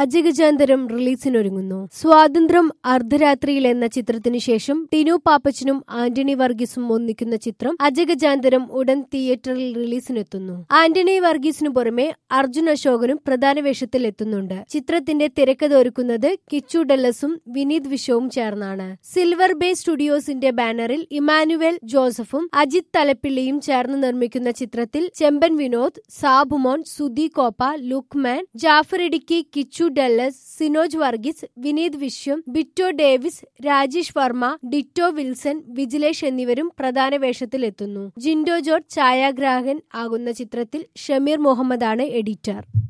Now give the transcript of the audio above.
അജഗജാന്തരം റിലീസിനൊരുങ്ങുന്നു സ്വാതന്ത്ര്യം അർദ്ധരാത്രിയിൽ എന്ന ചിത്രത്തിനു ശേഷം ടിനു പാപ്പച്ചനും ആന്റണി വർഗീസും ഒന്നിക്കുന്ന ചിത്രം അജഗജാന്തരം ഉടൻ തിയേറ്ററിൽ റിലീസിനെത്തുന്നു ആന്റണി വർഗീസിനു പുറമെ അർജുൻ അശോകനും പ്രധാന വേഷത്തിൽ എത്തുന്നുണ്ട് ചിത്രത്തിന്റെ തിരക്കഥ ഒരുക്കുന്നത് കിച്ചു ഡെല്ലസും വിനീത് വിശ്വവും ചേർന്നാണ് സിൽവർ ബേ സ്റ്റുഡിയോസിന്റെ ബാനറിൽ ഇമാനുവൽ ജോസഫും അജിത് തലപ്പിള്ളിയും ചേർന്ന് നിർമ്മിക്കുന്ന ചിത്രത്തിൽ ചെമ്പൻ വിനോദ് സാബുമോൻ സുധി കോപ്പ ലുക്മാൻ ജാഫർ ഇടുക്കി കിച്ചു ഡെല്ലസ് സിനോജ് വർഗീസ് വിനീത് വിശ്വം ബിറ്റോ ഡേവിസ് രാജേഷ് വർമ്മ ഡിറ്റോ വിൽസൺ വിജിലേഷ് എന്നിവരും പ്രധാന വേഷത്തിൽ എത്തുന്നു ജിൻഡോ ജോർജ് ഛായാഗ്രാഹകൻ ആകുന്ന ചിത്രത്തിൽ ഷമീർ മുഹമ്മദാണ് എഡിറ്റർ